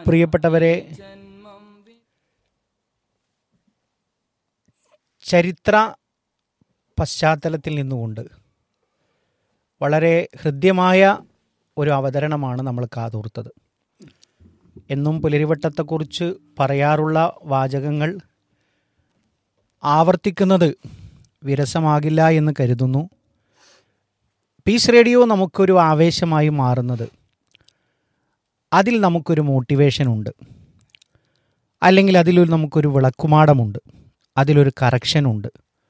പ്രിയപ്പെട്ടവരെ ചരിത്ര പശ്ചാത്തലത്തിൽ നിന്നുകൊണ്ട് വളരെ ഹൃദ്യമായ ഒരു അവതരണമാണ് നമ്മൾ കാതോർത്തത് എന്നും പുലരിവട്ടത്തെക്കുറിച്ച് പറയാറുള്ള വാചകങ്ങൾ ആവർത്തിക്കുന്നത് വിരസമാകില്ല എന്ന് കരുതുന്നു പീസ് റേഡിയോ നമുക്കൊരു ആവേശമായി മാറുന്നത് അതിൽ നമുക്കൊരു മോട്ടിവേഷൻ ഉണ്ട് അല്ലെങ്കിൽ അതിലൊരു നമുക്കൊരു വിളക്കുമാടമുണ്ട് അതിലൊരു കറക്ഷൻ ഉണ്ട്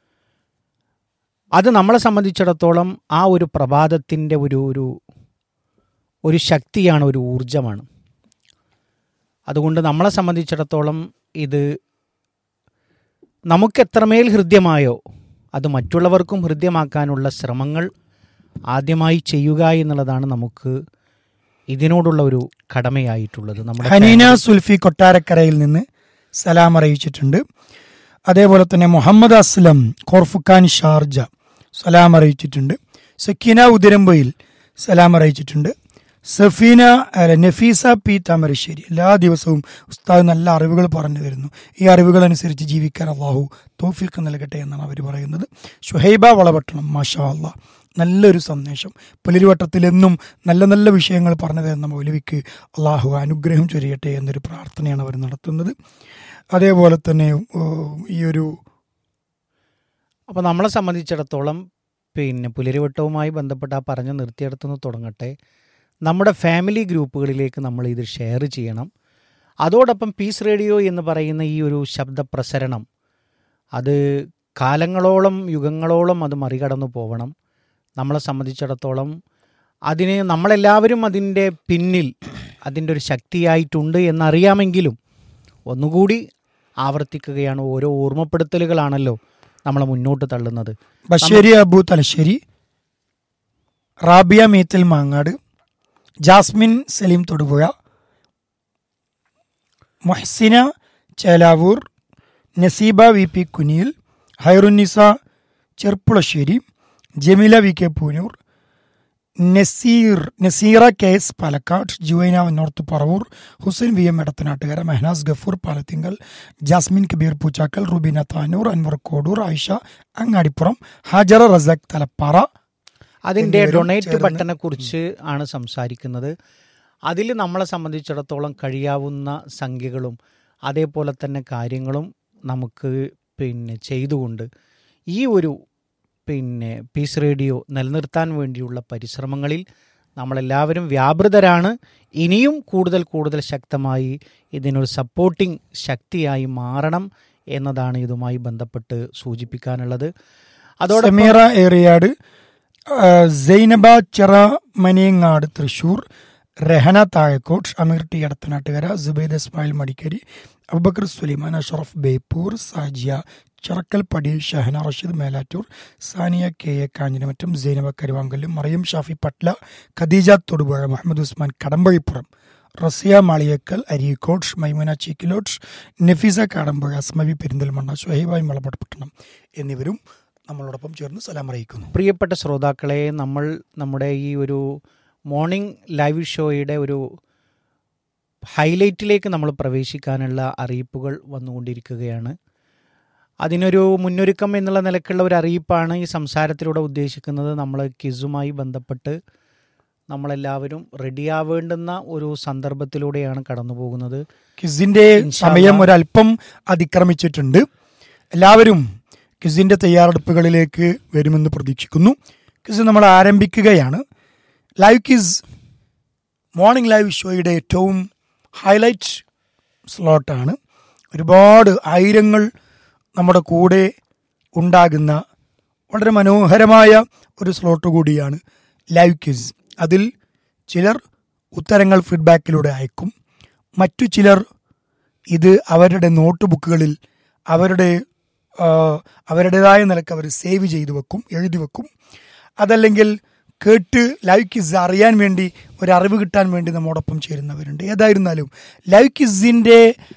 അത് നമ്മളെ സംബന്ധിച്ചിടത്തോളം ആ ഒരു പ്രഭാതത്തിൻ്റെ ഒരു ഒരു ഒരു ശക്തിയാണ് ഒരു ഊർജമാണ് അതുകൊണ്ട് നമ്മളെ സംബന്ധിച്ചിടത്തോളം ഇത് നമുക്ക് എത്രമേൽ ഹൃദ്യമായോ അത് മറ്റുള്ളവർക്കും ഹൃദ്യമാക്കാനുള്ള ശ്രമങ്ങൾ ആദ്യമായി ചെയ്യുക എന്നുള്ളതാണ് നമുക്ക് ഇതിനോടുള്ള ഒരു കടമയായിട്ടുള്ളത് നമ്മുടെ ഹനീന സുൽഫി കൊട്ടാരക്കരയിൽ നിന്ന് സലാം അറിയിച്ചിട്ടുണ്ട് അതേപോലെ തന്നെ മുഹമ്മദ് അസ്ലം ഖോർഫുഖാൻ ഷാർജ സലാം അറിയിച്ചിട്ടുണ്ട് സക്കീന ഉദിരമ്പയിൽ സലാം അറിയിച്ചിട്ടുണ്ട് സഫീന അല്ല, നഫീസ പി താമരശ്ശേരി എല്ലാ ദിവസവും ഉസ്താദ് നല്ല അറിവുകൾ പറഞ്ഞു തരുന്നു ഈ അറിവുകൾ അനുസരിച്ച് ജീവിക്കാൻ അള്ളാഹു തോഫിക്ക് നൽകട്ടെ എന്നാണ് അവർ പറയുന്നത് ഷുഹൈബ വളപട്ടണം മാഷാ അള്ളാഹ് നല്ലൊരു സന്ദേശം പുലരിവട്ടത്തിൽ എന്നും നല്ല നല്ല വിഷയങ്ങൾ പറഞ്ഞു തരുന്ന മൗലവിക്ക് അള്ളാഹു അനുഗ്രഹം ചൊരിയട്ടെ എന്നൊരു പ്രാർത്ഥനയാണ് അവർ നടത്തുന്നത് അതേപോലെ തന്നെ ഓ, ഈ ഒരു അപ്പോൾ നമ്മളെ സംബന്ധിച്ചിടത്തോളം പിന്നെ പുലരിവട്ടവുമായി ബന്ധപ്പെട്ട് ആ പറഞ്ഞ് നിർത്തിയെടുത്തുനിന്ന് തുടങ്ങട്ടെ നമ്മുടെ ഫാമിലി ഗ്രൂപ്പുകളിലേക്ക് നമ്മൾ ഇത് ഷെയർ ചെയ്യണം അതോടൊപ്പം പീസ് റേഡിയോ എന്ന് പറയുന്ന ഈ ഒരു ശബ്ദ പ്രസരണം അത് കാലങ്ങളോളം യുഗങ്ങളോളം അത് മറികടന്നു പോകണം നമ്മളെ സംബന്ധിച്ചിടത്തോളം അതിന് നമ്മളെല്ലാവരും അതിൻ്റെ പിന്നിൽ അതിൻ്റെ ഒരു ശക്തിയായിട്ടുണ്ട് എന്നറിയാമെങ്കിലും ഒന്നുകൂടി ആവർത്തിക്കുകയാണ് ഓരോ ഓർമ്മപ്പെടുത്തലുകളാണല്ലോ നമ്മളെ മുന്നോട്ട് തള്ളുന്നത് Basheri Abu Thalassery Rabia Meethal Mangad Jasmine Saleem Thodupuzha Mohsina Chelavoor Naseeba V P Kuniyil Hairunnisa Cherpulassery Jameela V K Poonoor Naseer Naseera K S Palakkad Juvaina north Paravur Hussain V M Edathanattukara Mehnaz Gafoor Palathingal Jasmine Kabeer Poochakkal Rubeena Tanur Anvar Kodur Ayisha Angadipuram Hajara Razak Thalappara അതിൻ്റെ എന്നിവരും ഡൊണേറ്റ് ചേർന്ന് ബട്ടനെ കുറിച്ച് ആണ് സംസാരിക്കുന്നത് അതിൽ നമ്മളെ സംബന്ധിച്ചിടത്തോളം കഴിയാവുന്ന സംഖ്യകളും അതേപോലെ തന്നെ കാര്യങ്ങളും നമുക്ക് പിന്നെ ചെയ്തുകൊണ്ട് ഈ ഒരു പിന്നെ പീസ് റേഡിയോ നിലനിർത്താൻ വേണ്ടിയുള്ള പരിശ്രമങ്ങളിൽ നമ്മളെല്ലാവരും വ്യാപൃതരാണ് ഇനിയും കൂടുതൽ കൂടുതൽ ശക്തമായി ഇതിനൊരു സപ്പോർട്ടിംഗ് ശക്തിയായി മാറണം എന്നതാണ് ഇതുമായി ബന്ധപ്പെട്ട് സൂചിപ്പിക്കാനുള്ളത് അതോടൊപ്പം സമീറ ഏറിയാട് ആ, Sainaba Chira Manengad Thrissur Rahana Thazhakkottu Ameer T Edathanattukara Zubaid Ismail Madikeri Abubakar Sulaiman Ashraf Beypore Sajiya Chirakkal Padiyil Shahana Rasheed Melattur Saniya K A Kanjiramattom Sainaba കരുവാങ്കല്ലും മറിയം ഷാഫി പട്ല ഖദീജ തൊടുപുഴ മുഹമ്മദ് ഉസ്മാൻ കടമ്പഴിപ്പുറം റസിയ മാളിയക്കൽ അരീക്കോട്ട് മൈമുന ചീക്കിലോട്ട് നഫീസ കാടമ്പുഴ അസ്മബി പെരിന്തൽമണ്ണ ഷുഹൈബായി മലപ്പട്ടണം എന്നിവരും നമ്മളോടൊപ്പം ചേർന്ന് സലാം അറിയിക്കുന്നു പ്രിയപ്പെട്ട ശ്രോതാക്കളെ നമ്മൾ നമ്മുടെ ഈ ഒരു മോർണിംഗ് ലൈവ് ഷോയുടെ ഒരു ഹൈലൈറ്റിലേക്ക് നമ്മൾ പ്രവേശിക്കാനുള്ള അറിയിപ്പുകൾ വന്നുകൊണ്ടിരിക്കുകയാണ് അതിനൊരു മുന്നൊരുക്കം എന്നുള്ള നിലക്കുള്ള ഒരു അറിയിപ്പാണ് ഈ സംസാരത്തിലൂടെ ഉദ്ദേശിക്കുന്നത് നമ്മൾ കിസുമായി ബന്ധപ്പെട്ട് നമ്മളെല്ലാവരും റെഡിയാവേണ്ടുന്ന ഒരു സന്ദർഭത്തിലൂടെയാണ് കടന്നു പോകുന്നത് ക്വിസിന്റെ ഇൻഷാ സമയം അല്ലാ. ഒരല്പം അതിക്രമിച്ചിട്ടുണ്ട് എല്ലാവരും ക്വിസിന്റെ തയ്യാറെടുപ്പുകളിലേക്ക് വരുമെന്ന് പ്രതീക്ഷിക്കുന്നു ക്വിസ് നമ്മൾ ആരംഭിക്കുകയാണ് ലൈവ് ക്വിസ് മോർണിംഗ് ലൈവ് ഷോയുടെ ഏറ്റവും ഹൈലൈറ്റ് സ്ലോട്ടാണ് ഒരുപാട് ആയിരങ്ങൾ നമ്മുടെ കൂടെ ഉണ്ടാകുന്ന വളരെ മനോഹരമായ ഒരു സ്ലോട്ട് കൂടിയാണ് ലൈവ് ക്വിസ് അതിൽ ചിലർ ഉത്തരങ്ങൾ ഫീഡ്ബാക്കിലൂടെ അയക്കും മറ്റു ചിലർ ഇത് അവരുടെ നോട്ട് ബുക്കുകളിൽ അവരുടെ ആ, അവരുടേതായ നിലക്ക് അവർ സേവ് ചെയ്തു വെക്കും എഴുതി വെക്കും അതല്ലെങ്കിൽ കേട്ട് ലൈവ് കിസ് അറിയാൻ വേണ്ടി ഒരു അറിവ് കിട്ടാൻ വേണ്ടി നമ്മോടൊപ്പം ചേരുന്നവരുണ്ട് ഏതായിരുന്നാലും ലൈവ് കിസിൻ്റെ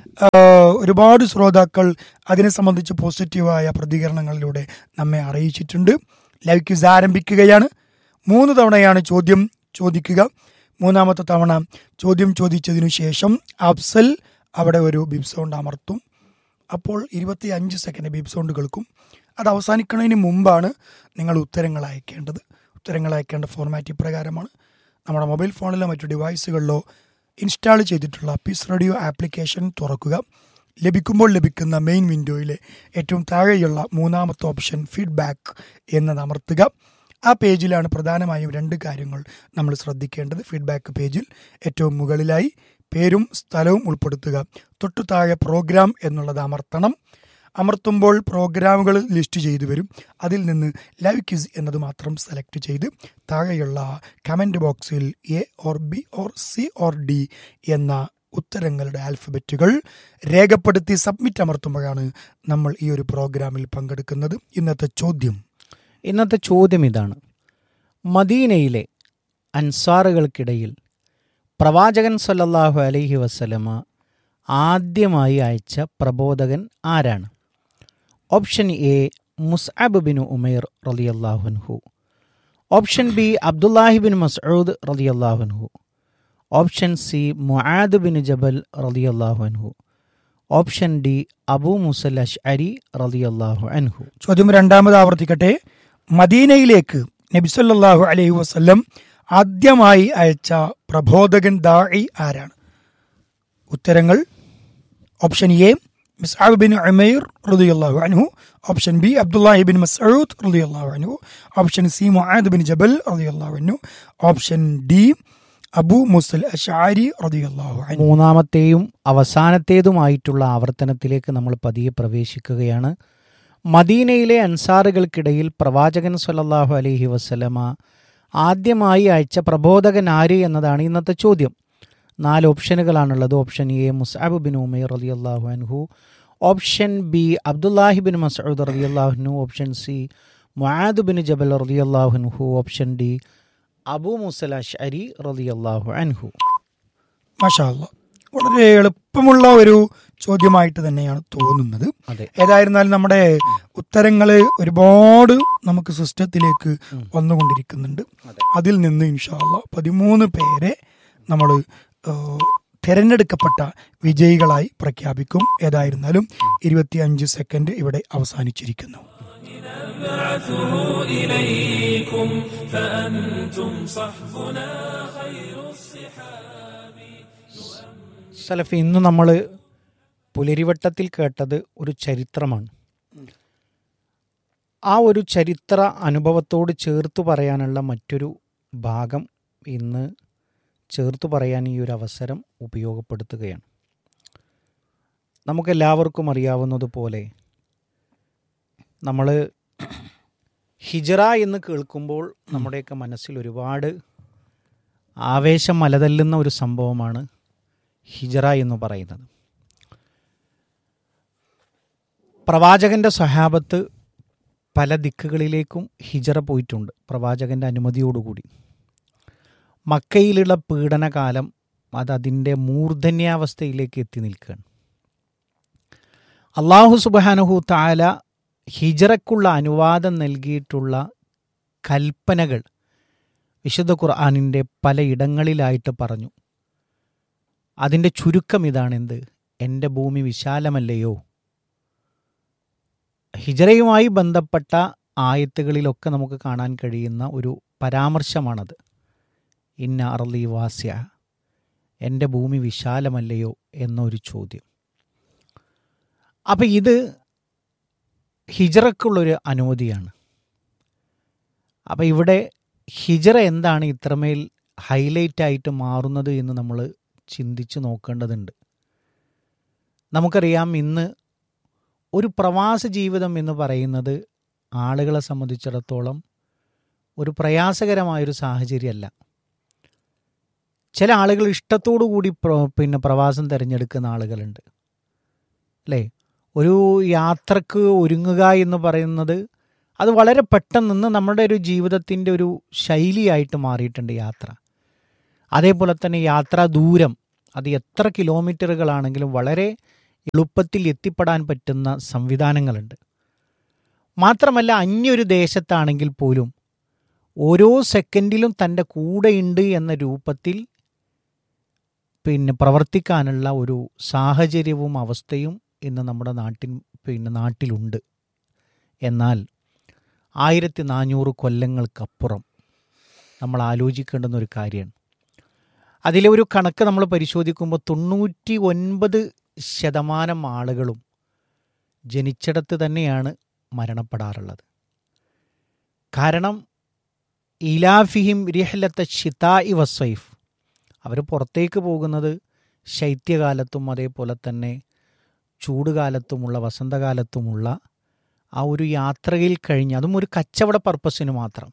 ഒരുപാട് ശ്രോതാക്കൾ അതിനെ സംബന്ധിച്ച് പോസിറ്റീവായ പ്രതികരണങ്ങളിലൂടെ നമ്മെ അറിയിച്ചിട്ടുണ്ട് ലൈവ് കിസ് ആരംഭിക്കുകയാണ് മൂന്ന് തവണയാണ് ചോദ്യം ചോദിക്കുക മൂന്നാമത്തെ തവണ ചോദ്യം ചോദിച്ചതിനു ശേഷം അഫ്സൽ അവിടെ ഒരു ബിബ് സൗണ്ട് അമർത്തും അപ്പോൾ ഇരുപത്തി അഞ്ച് സെക്കൻഡ് ബീപ് സൗണ്ട് കേൾക്കും അത് അവസാനിക്കുന്നതിന് മുമ്പാണ് നിങ്ങൾ ഉത്തരങ്ങൾ അയക്കേണ്ടത് ഉത്തരങ്ങൾ അയക്കേണ്ട ഫോർമാറ്റ് ഇപ്രകാരമാണ് നമ്മുടെ മൊബൈൽ ഫോണിലോ മറ്റു ഡിവൈസുകളിലോ ഇൻസ്റ്റാൾ ചെയ്തിട്ടുള്ള പീസ് റേഡിയോ ആപ്ലിക്കേഷൻ തുറക്കുക ലഭിക്കുമ്പോൾ ലഭിക്കുന്ന മെയിൻ വിൻഡോയിലെ ഏറ്റവും താഴെയുള്ള മൂന്നാമത്തെ ഓപ്ഷൻ ഫീഡ്ബാക്ക് എന്നത് അമർത്തുക ആ പേജിലാണ് പ്രധാനമായും രണ്ട് കാര്യങ്ങൾ നമ്മൾ ശ്രദ്ധിക്കേണ്ടത് ഫീഡ്ബാക്ക് പേജിൽ ഏറ്റവും മുകളിലായി പേരും സ്ഥലവും ഉൾപ്പെടുത്തുക തൊട്ടു താഴെ പ്രോഗ്രാം എന്നുള്ളത് അമർത്തണം അമർത്തുമ്പോൾ പ്രോഗ്രാമുകൾ ലിസ്റ്റ് ചെയ്തു വരും അതിൽ നിന്ന് ലൈവ് ക്വിസ് എന്നത് മാത്രം സെലക്ട് ചെയ്ത് താഴെയുള്ള comment box A or B or C or D എന്ന ഉത്തരങ്ങളുടെ ആൽഫബറ്റുകൾ രേഖപ്പെടുത്തി സബ്മിറ്റ് അമർത്തുമ്പോഴാണ് നമ്മൾ ഈ ഒരു പ്രോഗ്രാമിൽ പങ്കെടുക്കുന്നത് ഇന്നത്തെ ചോദ്യം ഇന്നത്തെ ചോദ്യം ഇതാണ് മദീനയിലെ അൻസാറുകൾക്കിടയിൽ പ്രവാചകൻ സല്ലല്ലാഹു അലൈഹി വസല്ലമ ആദ്യമായി അയച്ച പ്രബോധകൻ ആരാണ് option A Musab bin Umair റളിയല്ലാഹുൻഹു option B Abdullahi bin Masood റളിയല്ലാഹുൻഹു option C Muadh bin Jabal റളിയല്ലാഹുൻഹു option D Abu Musal Ashari റളിയല്ലാഹു അൻഹു ചോദ്യം രണ്ടാമത് ആവർത്തിക്കട്ടെ മദീനയിലേക്ക് നബിസല്ലാഹു അലൈഹി വസല്ലം ആദ്യമായി അയച്ച പ്രബോധകൻ ദാഇ ആരാണ് ഉത്തരങ്ങൾ option A Misab bin Umair റളിയല്ലാഹു അൻഹു option B Abdullahi bin Masood റളിയല്ലാഹു അൻഹു option C Muadh bin Jabal റളിയല്ലാഹു അൻഹു option D Abu Musal Ashari റളിയല്ലാഹു അൻഹു മൂന്നാമത്തെയും അവസാനത്തേതുമായിട്ടുള്ള ആവർത്തനത്തിലേക്ക് നമ്മൾ പതിയെ പ്രവേശിക്കുകയാണ് മദീനയിലെ അൻസാറുകൾക്കിടയിൽ പ്രവാചകൻ സല്ലല്ലാഹു അലൈഹി വസല്ലമ ആദ്യമായി അയച്ച പ്രബോധകൻ ആര് എന്നതാണ് ഇന്നത്തെ ചോദ്യം നാല് ഓപ്ഷനുകളാണുള്ളത് option A Musab bin Umair റളിയല്ലാഹു അൻഹു option B Abdullahi bin Masood റളിയല്ലാഹു അൻഹു option C Muadh bin Jabal റളിയല്ലാഹു അൻഹു option D Abu Musal Ashari റളിയല്ലാഹു അൻഹു മാഷാ അല്ലാ. വളരെ എളുപ്പമുള്ള ഒരു ചോദ്യമായിട്ട് തന്നെയാണ് തോന്നുന്നത് അതെ ഏതായിരുന്നാലും നമ്മുടെ ഉത്തരങ്ങൾ ഒരുപാട് നമുക്ക് സിസ്റ്റത്തിലേക്ക് വന്നുകൊണ്ടിരിക്കുന്നുണ്ട് അതിൽ നിന്ന് ഇൻഷാല്ല പതിമൂന്ന് പേരെ നമ്മൾ തിരഞ്ഞെടുക്കപ്പെട്ട വിജയികളായി പ്രഖ്യാപിക്കും ഏതായിരുന്നാലും ഇരുപത്തിയഞ്ച് സെക്കൻഡ് ഇവിടെ അവസാനിച്ചിരിക്കുന്നു نبعثه إليكم فأنتم صحبنا خير الصحاب സലഫി ഇന്ന് നമ്മൾ പുലരിവട്ടത്തിൽ കേട്ടത് ഒരു ചരിത്രമാണ് ആ ഒരു ചരിത്ര അനുഭവത്തോട് ചേർത്ത് പറയാനുള്ള മറ്റൊരു ഭാഗം ഇന്ന് ചേർത്ത് പറയാൻ ഈ ഒരു അവസരം ഉപയോഗപ്പെടുത്തുകയാണ് നമുക്കെല്ലാവർക്കും അറിയാവുന്നതുപോലെ നമ്മൾ ഹിജറ എന്ന് കേൾക്കുമ്പോൾ നമ്മുടെയൊക്കെ മനസ്സിൽ ഒരുപാട് ആവേശം മലതല്ലുന്ന ഒരു സംഭവമാണ് ഹിജറ എന്ന് പറയുന്നത് പ്രവാചകന്റെ സഹാബത്ത് പല ദിക്കുകളിലേക്കും ഹിജറ പോയിട്ടുണ്ട് പ്രവാചകന്റെ അനുമതിയോടുകൂടി മക്കയിലുള്ള പീഡനകാലം അത് അതിൻ്റെ മൂർധന്യാവസ്ഥയിലേക്ക് എത്തി നിൽക്കുകയാണ് അള്ളാഹു സുബാനഹു താല ഹിജറക്കുള്ള അനുവാദം നൽകിയിട്ടുള്ള കൽപ്പനകൾ വിശുദ്ധ ഖുർആാനിൻ്റെ പലയിടങ്ങളിലായിട്ട് പറഞ്ഞു അതിൻ്റെ ചുരുക്കം ഇതാണെന്ത് എൻ്റെ ഭൂമി വിശാലമല്ലയോ ഹിജറയുമായി ബന്ധപ്പെട്ട ആയത്തുകളിലൊക്കെ നമുക്ക് കാണാൻ കഴിയുന്ന ഒരു പരാമർശമാണത് ഇന്ന അർലി വാസ്യ എൻ്റെ ഭൂമി വിശാലമല്ലയോ എന്നൊരു ചോദ്യം അപ്പം ഇത് ഹിജറക്കുള്ളൊരു അനുമതിയാണ് അപ്പം ഇവിടെ ഹിജറ എന്താണ് ഇത്രമേൽ ഹൈലൈറ്റ് ആയിട്ട് മാറുന്നത് എന്ന് നമ്മൾ ചിന്തിച്ച് നോക്കേണ്ടതുണ്ട് നമുക്കറിയാം ഇന്ന് ഒരു പ്രവാസ ജീവിതം എന്ന് പറയുന്നത് ആളുകളെ സംബന്ധിച്ചിടത്തോളം ഒരു പ്രയാസകരമായൊരു സാഹചര്യമല്ല ചില ആളുകൾ ഇഷ്ടത്തോടു കൂടി പ്ര- പിന്നെ പ്രവാസം തിരഞ്ഞെടുക്കുന്ന ആളുകളുണ്ട് അല്ലേ ഒരു യാത്രക്ക് ഒരുങ്ങുക എന്ന് പറയുന്നത് അത് വളരെ പെട്ടെന്ന് ഇന്ന് നമ്മുടെ ഒരു ജീവിതത്തിൻ്റെ ഒരു ശൈലിയായിട്ട് മാറിയിട്ടുണ്ട് യാത്ര അതേപോലെ തന്നെ യാത്രാ ദൂരം അത് എത്ര കിലോമീറ്ററുകളാണെങ്കിലും വളരെ എളുപ്പത്തിൽ എത്തിപ്പെടാൻ പറ്റുന്ന സംവിധാനങ്ങളുണ്ട് മാത്രമല്ല അന്യൊരു ദേശത്താണെങ്കിൽ പോലും ഓരോ സെക്കൻഡിലും തൻ്റെ കൂടെയുണ്ട് എന്ന രൂപത്തിൽ പിന്നെ പ്രവർത്തിക്കാനുള്ള ഒരു സാഹചര്യവും അവസ്ഥയും ഇന്ന് നമ്മുടെ നാട്ടിൻ പിന്നെ നാട്ടിലുണ്ട് എന്നാൽ ആയിരത്തി നാനൂറ് കൊല്ലങ്ങൾക്കപ്പുറം നമ്മൾ ആലോചിക്കേണ്ടുന്ന ഒരു കാര്യമാണ് അതിലെ ഒരു കണക്ക് നമ്മൾ പരിശോധിക്കുമ്പോൾ തൊണ്ണൂറ്റി ഒൻപത് ശതമാനം ആളുകളും ജനിച്ചിടത്ത് തന്നെയാണ് മരണപ്പെടാറുള്ളത് കാരണം ഇലാഫിഹിം റിഹലത്ത ഷിതാഇ വസൈഫ് അവർ പുറത്തേക്ക് പോകുന്നത് ശൈത്യകാലത്തും അതേപോലെ തന്നെ ചൂടുകാലത്തുമുള്ള വസന്തകാലത്തുമുള്ള ആ ഒരു യാത്രയിൽ കഴിഞ്ഞ് അതും ഒരു കച്ചവട പർപ്പസിന് മാത്രം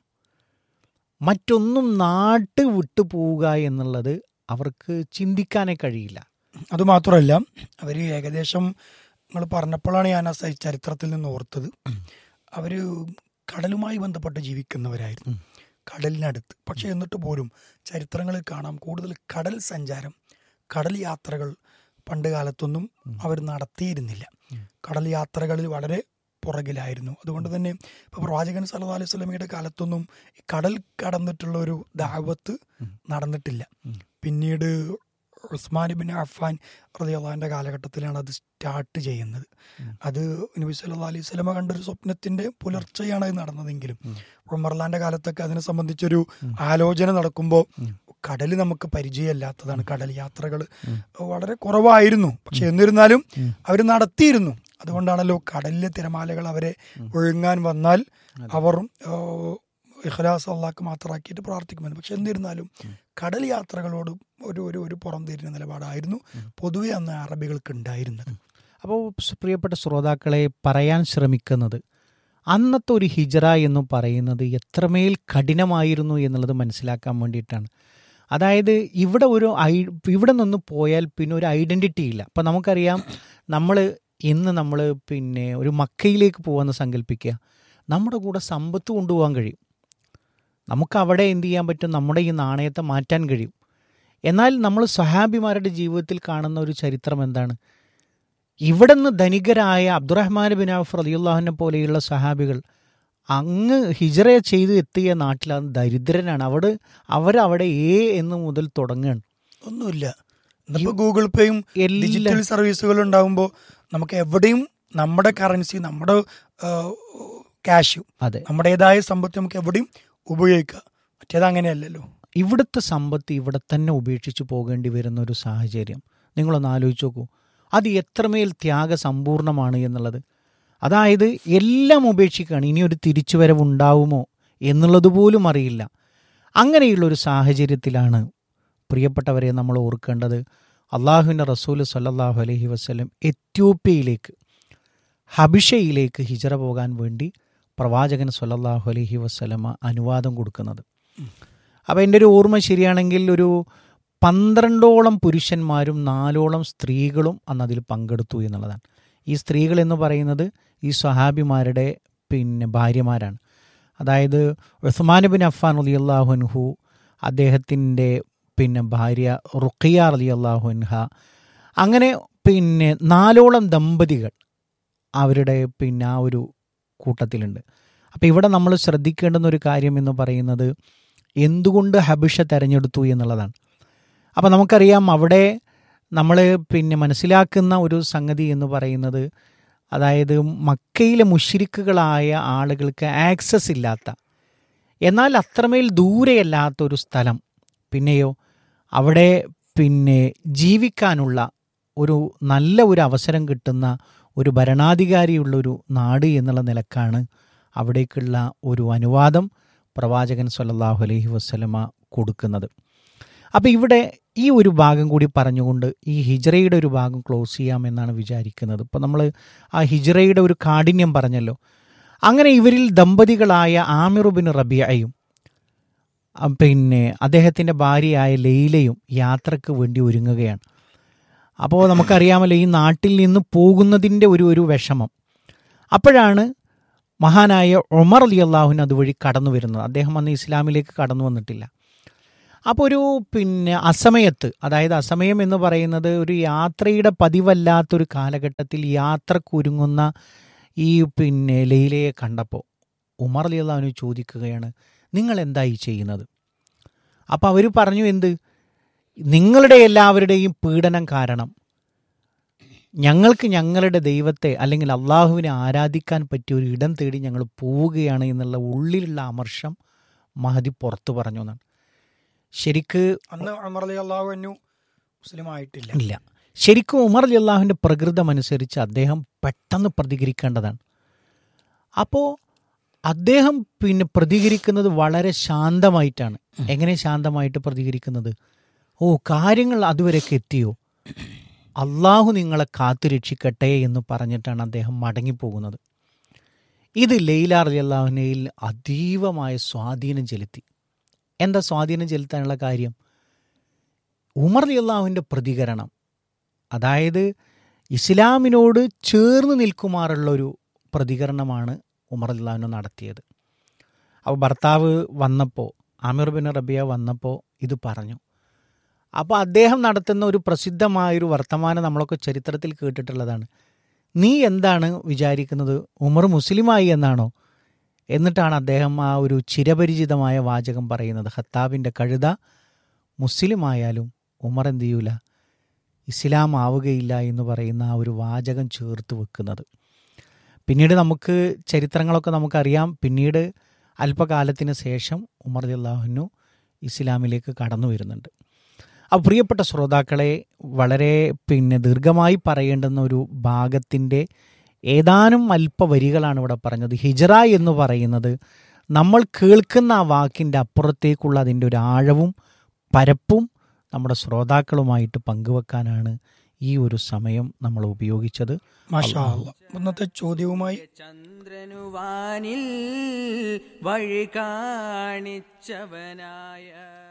മറ്റൊന്നും നാട്ട് വിട്ടു പോവുക എന്നുള്ളത് അവർക്ക് ചിന്തിക്കാനേ കഴിയില്ല അതുമാത്രമല്ല അവർ ഏകദേശം നിങ്ങൾ പറഞ്ഞപ്പോഴാണ് ഞാൻ ആ സ- ചരിത്രത്തിൽ നിന്ന് ഓർത്തത് അവർ കടലുമായി ബന്ധപ്പെട്ട് ജീവിക്കുന്നവരായിരുന്നു കടലിനടുത്ത് പക്ഷെ എന്നിട്ട് പോലും ചരിത്രങ്ങളിൽ കാണാം കൂടുതൽ കടൽ സഞ്ചാരം കടൽ യാത്രകൾ പണ്ട് കാലത്തൊന്നും അവർ നടത്തിയിരുന്നില്ല കടൽ യാത്രകളിൽ വളരെ പുറകിലായിരുന്നു അതുകൊണ്ട് തന്നെ ഇപ്പൊ പ്രവാചകൻ സല്ലല്ലാഹു അലൈഹി സ്വലമിയുടെ കാലത്തൊന്നും ഈ കടൽ കടന്നിട്ടുള്ള ഒരു ദാവത്ത് നടന്നിട്ടില്ല പിന്നീട് ഉസ്മാൻ ബിൻ അഫാൻ റളിയല്ലാഹുവിന്റെ കാലഘട്ടത്തിലാണ് അത് സ്റ്റാർട്ട് ചെയ്യുന്നത് അത് നബി സല്ലല്ലാഹു അലൈഹി സ്വലമ കണ്ടൊരു സ്വപ്നത്തിന്റെ പുലർച്ചെയാണ് അത് നടന്നതെങ്കിലും ഉമർലാന്റെ കാലത്തൊക്കെ അതിനെ സംബന്ധിച്ചൊരു ആലോചന നടക്കുമ്പോൾ കടൽ നമുക്ക് പരിചയമില്ലാത്തതാണ് കടൽ യാത്രകൾ വളരെ കുറവായിരുന്നു പക്ഷെ എന്നിരുന്നാലും അവർ നടത്തിയിരുന്നു അതുകൊണ്ടാണല്ലോ കടലിലെ തിരമാലകൾ അവരെ ഒഴുങ്ങാൻ വന്നാൽ അവർ ആ, ഇഖ്ലാസ് അള്ളാഹ്ക്ക് മാത്രമാക്കിയിട്ട് പ്രാർത്ഥിക്കുമെന്ന് പക്ഷെ എന്നിരുന്നാലും കടൽ യാത്രകളോട് ഒരു ഒരു ഒരു പുറം തിരിഞ്ഞ നിലപാടായിരുന്നു പൊതുവെ അന്ന് അറബികൾക്ക് ഉണ്ടായിരുന്നത് അപ്പോൾ സ് പ്രിയപ്പെട്ട ശ്രോതാക്കളെ പറയാൻ ശ്രമിക്കുന്നത് അന്നത്തെ ഒരു ഹിജറ എന്ന് പറയുന്നത് എത്രമേൽ കഠിനമായിരുന്നു എന്നുള്ളത് മനസ്സിലാക്കാൻ വേണ്ടിയിട്ടാണ് അതായത് ഇവിടെ ഒരു ഐ ഇവിടെ നിന്ന് പോയാൽ പിന്നെ ഒരു ഐഡൻറ്റിറ്റി ഇല്ല അപ്പം നമുക്കറിയാം നമ്മൾ ഇന്ന് നമ്മൾ പിന്നെ ഒരു മക്കയിലേക്ക് പോകാമെന്ന് സങ്കല്പിക്കുക നമ്മുടെ കൂടെ സമ്പത്ത് കൊണ്ടുപോകാൻ കഴിയും നമുക്ക് അവിടെ എന്ത് ചെയ്യാൻ പറ്റും നമ്മുടെ ഈ നാണയത്തെ മാറ്റാൻ കഴിയും എന്നാൽ നമ്മൾ സഹാബിമാരുടെ ജീവിതത്തിൽ കാണുന്ന ഒരു ചരിത്രം എന്താണ് ഇവിടെ നിന്ന് ധനികരായ അബ്ദുറഹ്മാൻ ബിൻ ഔഫ് റലിയുള്ളാഹിനെ പോലെയുള്ള സഹാബികൾ അങ്ങ് ഹിജറ ചെയ്ത് എത്തിയ നാട്ടിലാണ് ദരിദ്രനാണ് അവിടെ അവരവിടെ എ എന്ന് മുതൽ തുടങ്ങുകയാണ് ഒന്നുമില്ല ഇന്നിപ്പോ ഗൂഗിൾ പേയും എല്ലാം- ഡിജിറ്റൽ സർവീസുകൾ ഉണ്ടാകുമ്പോൾ നമുക്ക് എവിടെയും നമ്മുടെ കറൻസി നമ്മുടെ ക്യാഷ് അതെ നമ്മുടേതായ സമ്പത്ത് നമുക്ക് എവിടെയും ഉപയോഗിക്കാം മറ്റേത് അങ്ങനെയല്ലല്ലോ ഇവിടുത്തെ സമ്പത്ത് ഇവിടെ തന്നെ ഉപേക്ഷിച്ച് പോകേണ്ടി വരുന്ന ഒരു സാഹചര്യം നിങ്ങളൊന്ന് ആലോചിച്ച് നോക്കൂ അത് എത്രമേൽ ത്യാഗസമ്പൂർണമാണ് എന്നുള്ളത് അതായത് എല്ലാം ഉപേക്ഷിക്കുകയാണ് ഇനി ഒരു തിരിച്ചുവരവ് ഉണ്ടാവുമോ എന്നുള്ളത് പോലും അറിയില്ല അങ്ങനെയുള്ള ഒരു സാഹചര്യത്തിലാണ് പ്രിയപ്പെട്ടവരെ നമ്മൾ ഓർക്കേണ്ടത് അള്ളാഹുവിൻ്റെ റസൂൽ സല്ലല്ലാഹു അലൈഹി വസ്ലം എത്യോപ്യയിലേക്ക് ഹബിഷയിലേക്ക് ഹിജറ പോകാൻ വേണ്ടി പ്രവാചകൻ സല്ലല്ലാഹു അലൈഹി വസ്ലമ അനുവാദം കൊടുക്കുന്നത് അപ്പോൾ എൻ്റെ ഒരു ഓർമ്മ ശരിയാണെങ്കിൽ ഒരു പന്ത്രണ്ടോളം പുരുഷന്മാരും നാലോളം സ്ത്രീകളും അന്ന് അതിൽ പങ്കെടുത്തു എന്നുള്ളതാണ് ഈ സ്ത്രീകൾ എന്ന് പറയുന്നത് ഈ സ്വഹാബിമാരുടെ പിന്നെ ഭാര്യമാരാണ് അതായത് ഉസ്മാൻ ബിൻ അഫാൻ അലി അള്ളാഹുൻഹു അദ്ദേഹത്തിൻ്റെ പിന്നെ ഭാര്യ റുഖിയ അലി അള്ളാഹുൻഹ അങ്ങനെ പിന്നെ നാലോളം ദമ്പതികൾ അവരുടെ പിന്നെ ആ ഒരു കൂട്ടത്തിലുണ്ട് അപ്പോൾ ഇവിടെ നമ്മൾ ശ്രദ്ധിക്കേണ്ടുന്ന ഒരു കാര്യം എന്ന് പറയുന്നത് എന്തുകൊണ്ട് ഹബിഷ തെരഞ്ഞെടുത്തു എന്നുള്ളതാണ് അപ്പോൾ നമുക്കറിയാം അവിടെ നമ്മൾ പിന്നെ മനസ്സിലാക്കുന്ന ഒരു സംഗതി എന്ന് പറയുന്നത് അതായത് മക്കയിലെ മുഷിരിക്കുകളായ ആളുകൾക്ക് ആക്സസ് ഇല്ലാത്ത എന്നാൽ അത്രമേൽ ദൂരെയല്ലാത്ത ഒരു സ്ഥലം പിന്നെയോ അവിടെ പിന്നെ ജീവിക്കാനുള്ള ഒരു നല്ല ഒരു അവസരം കിട്ടുന്ന ഒരു ഭരണാധികാരിയുള്ള ഒരു നാട് എന്നുള്ള നിലക്കാണ് അവിടേക്കുള്ള ഒരു അനുവാദം പ്രവാചകൻ സല്ലല്ലാഹു അലൈഹി വസ്ലമ കൊടുക്കുന്നത് അപ്പോൾ ഇവിടെ ഈ ഒരു ഭാഗം കൂടി പറഞ്ഞുകൊണ്ട് ഈ ഹിജറയുടെ ഒരു ഭാഗം ക്ലോസ് ചെയ്യാമെന്നാണ് വിചാരിക്കുന്നത് ഇപ്പോൾ നമ്മൾ ആ ഹിജറയുടെ ഒരു കാഠിന്യം പറഞ്ഞല്ലോ അങ്ങനെ ഇവരിൽ ദമ്പതികളായ ആമിറുബിൻ റബിയയും ആ, പിന്നെ അദ്ദേഹത്തിൻ്റെ ഭാര്യയായ ലൈലയും യാത്രക്ക് വേണ്ടി ഒരുങ്ങുകയാണ് അപ്പോൾ നമുക്കറിയാമല്ലോ ഈ നാട്ടിൽ നിന്ന് പോകുന്നതിൻ്റെ ഒരു ഒരു വിഷമം അപ്പോഴാണ് മഹാനായ ഉമർ അലി അള്ളാഹുവിന് അതുവഴി കടന്നു വരുന്നത് അദ്ദേഹം അന്ന് ഇസ്ലാമിലേക്ക് കടന്നു വന്നിട്ടില്ല അപ്പോൾ ഒരു പിന്നെ അസമയത്ത് അതായത് അസമയം എന്ന് പറയുന്നത് ഒരു യാത്രയുടെ പതിവല്ലാത്തൊരു കാലഘട്ടത്തിൽ യാത്രക്കൊരുങ്ങുന്ന ഈ പിന്നെ ലൈലയെ കണ്ടപ്പോൾ ഉമർ അലി അള്ളാഹുവിന് ചോദിക്കുകയാണ് നിങ്ങൾ എന്തായി ചെയ്യുന്നത് അപ്പോൾ അവർ പറഞ്ഞു എന്ത് നിങ്ങളുടെ എല്ലാവരുടെയും പീഡനം കാരണം ഞങ്ങൾക്ക് ഞങ്ങളുടെ ദൈവത്തെ അല്ലെങ്കിൽ അള്ളാഹുവിനെ ആരാധിക്കാൻ പറ്റിയ ഒരു ഇടം തേടി ഞങ്ങൾ പോവുകയാണ് എന്നുള്ള ഉള്ളിലുള്ള അമർഷം മഹദി പുറത്തു പറഞ്ഞു എന്നാണ് ശരിക്ക് അന്ന് അമർ അലി അള്ളാഹു അന്നു മുസ്ലിം ആയിട്ടില്ല ഇല്ല ശരിക്കും ഉമർ അലി അള്ളാഹുവിൻ്റെ പ്രകൃതം അനുസരിച്ച് അദ്ദേഹം പെട്ടെന്ന് പ്രതികരിക്കേണ്ടതാണ് അപ്പോൾ അദ്ദേഹം പിന്നെ പ്രതികരിക്കുന്നത് വളരെ ശാന്തമായിട്ടാണ് എങ്ങനെ ശാന്തമായിട്ട് പ്രതികരിക്കുന്നത് ഓ കാര്യങ്ങൾ അതുവരെയൊക്കെ എത്തിയോ അള്ളാഹു നിങ്ങളെ കാത്തു രക്ഷിക്കട്ടെ എന്ന് പറഞ്ഞിട്ടാണ് അദ്ദേഹം മടങ്ങിപ്പോകുന്നത് ഇത് ലൈല അലി അള്ളാഹുനയിൽ അതീവമായ സ്വാധീനം ചെലുത്തി എന്താ സ്വാധീനം ചെലുത്താനുള്ള കാര്യം ഉമർ അലി അള്ളാഹുവിൻ്റെ പ്രതികരണം അതായത് ഇസ്ലാമിനോട് ചേർന്ന് നിൽക്കുമാറുള്ള ഒരു പ്രതികരണമാണ് ഉമർ അലി അള്ളാഹുവിന് നടത്തിയത് അപ്പോൾ ഭർത്താവ് വന്നപ്പോൾ ആമിർ ബിൻ റബിയ വന്നപ്പോൾ ഇത് പറഞ്ഞു അപ്പോൾ അദ്ദേഹം നടത്തുന്ന ഒരു പ്രസിദ്ധമായൊരു വർത്തമാനം നമ്മളൊക്കെ ചരിത്രത്തിൽ കേട്ടിട്ടുള്ളതാണ് നീ എന്താണ് വിചാരിക്കുന്നത് ഉമർ മുസ്ലിമായി എന്നാണോ എന്നിട്ടാണ് അദ്ദേഹം ആ ഒരു ചിരപരിചിതമായ വാചകം പറയുന്നത് ഹത്താബിൻ്റെ കഴുത മുസ്ലിമായാലും ഉമർ എന്ത് ചെയ്യൂല ഇസ്ലാം ആവുകയില്ല എന്ന് പറയുന്ന ആ ഒരു വാചകം ചേർത്ത് വെക്കുന്നത് പിന്നീട് നമുക്ക് ചരിത്രങ്ങളൊക്കെ നമുക്കറിയാം പിന്നീട് അല്പകാലത്തിന് ശേഷം ഉമർ അള്ളാഹുനു ഇസ്ലാമിലേക്ക് കടന്നു വരുന്നുണ്ട് അപ്പോൾ പ്രിയപ്പെട്ട ശ്രോതാക്കളെ വളരെ പിന്നെ ദീർഘമായി പറയേണ്ടുന്ന ഒരു ഭാഗത്തിൻ്റെ ഏതാനും അല്പ വരികളാണ് ഇവിടെ പറഞ്ഞത് ഹിജറ എന്ന് പറയുന്നത് നമ്മൾ കേൾക്കുന്ന ആ വാക്കിൻ്റെ അപ്പുറത്തേക്കുള്ള അതിൻ്റെ ഒരു ആഴവും പരപ്പും നമ്മുടെ ശ്രോതാക്കളുമായിട്ട് പങ്കുവെക്കാനാണ് ഈ ഒരു സമയം നമ്മൾ ഉപയോഗിച്ചത് മാഷാ അല്ലാ. ഇന്നത്തെ ചോദ്യവുമായി ചന്ദ്രനുവാനിൽ വഴി കാണിച്ചവനായ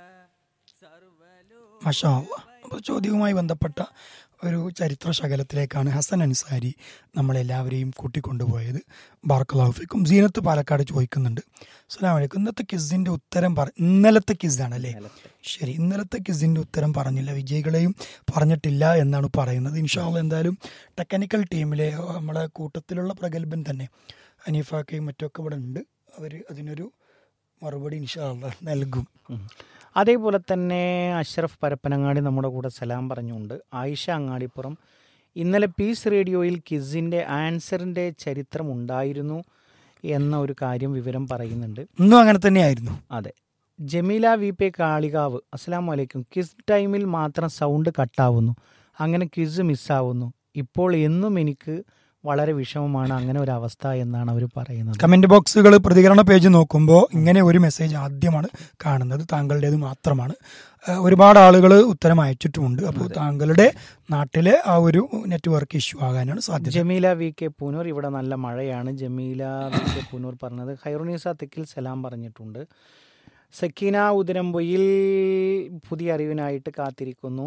സർവലോ മാഷാ അല്ലാ. അപ്പോൾ ചോദ്യവുമായി ബന്ധപ്പെട്ട ഒരു ചരിത്ര ശകലത്തിലേക്കാണ് ഹസൻ അൻസാരി നമ്മളെല്ലാവരെയും കൂട്ടിക്കൊണ്ടുപോയത് ബാർക്കലാഫിക്കും സീനത്ത് പാലക്കാട് ചോദിക്കുന്നുണ്ട് അസ്സലാമു അലൈക്കും ഇന്നത്തെ കിസിന്റെ ഉത്തരം പറ ഇന്നലത്തെ കിസാണ് അല്ലേ ശരി ഇന്നലത്തെ കിസിന്റെ ഉത്തരം പറഞ്ഞില്ല വിജയികളെയും പറഞ്ഞിട്ടില്ല എന്നാണ് പറയുന്നത് ഇൻഷാല്ല എന്തായാലും ടെക്നിക്കൽ ടീമിലെ നമ്മളെ കൂട്ടത്തിലുള്ള പ്രഗത്ഭൻ തന്നെ അനീഫാക്കയും മറ്റൊക്കെ ഇവിടെ ഉണ്ട് അവർ അതിനൊരു മറുപടി ഇൻഷാല്ല നൽകും ഉം. അതേപോലെ തന്നെ അഷ്റഫ് പരപ്പനങ്ങാടി നമ്മുടെ കൂടെ സലാം പറഞ്ഞുകൊണ്ട് ആയിഷ അങ്ങാടിപ്പുറം ഇന്നലെ പീസ് റേഡിയോയിൽ കിസിൻ്റെ ആൻസറിൻ്റെ ചരിത്രം ഉണ്ടായിരുന്നു എന്ന ഒരു കാര്യം വിവരം പറയുന്നുണ്ട് ഇന്നും അങ്ങനെ തന്നെയായിരുന്നു അതെ ജമീല വി പെ കാളികാവ് അസ്സാം വലൈക്കും കിസ് ടൈമിൽ മാത്രം സൗണ്ട് കട്ടാവുന്നു അങ്ങനെ ക്വിസ് മിസ്സാവുന്നു ഇപ്പോൾ എന്നും എനിക്ക് വളരെ വിഷമമാണ് അങ്ങനെ ഒരു അവസ്ഥ എന്നാണ് അവർ പറയുന്നത് കമന്റ് ബോക്സുകൾ പ്രതികരണ പേജ് നോക്കുമ്പോൾ ഇങ്ങനെ ഒരു മെസ്സേജ് ആദ്യമാണ് കാണുന്നത് താങ്കളുടേത് മാത്രമാണ് ഏഹ് ഒരുപാട് ആളുകൾ ഉത്തരം അയച്ചിട്ടുമുണ്ട് അപ്പോൾ താങ്കളുടെ നാട്ടിലെ ആ ഒരു നെറ്റ്വർക്ക് ഇഷ്യൂ ആകാനാണ് സാധ്യത ജമീല വി കെ പൂനൂർ ഇവിടെ നല്ല മഴയാണ് ജമീല വി കെ പൂനൂർ പറഞ്ഞത് ഹൈറുനീസ തെക്കിൽ സലാം പറഞ്ഞിട്ടുണ്ട് സക്കീന ഉദരംപൊയിൽ പുതിയ അറിവിനായിട്ട് കാത്തിരിക്കുന്നു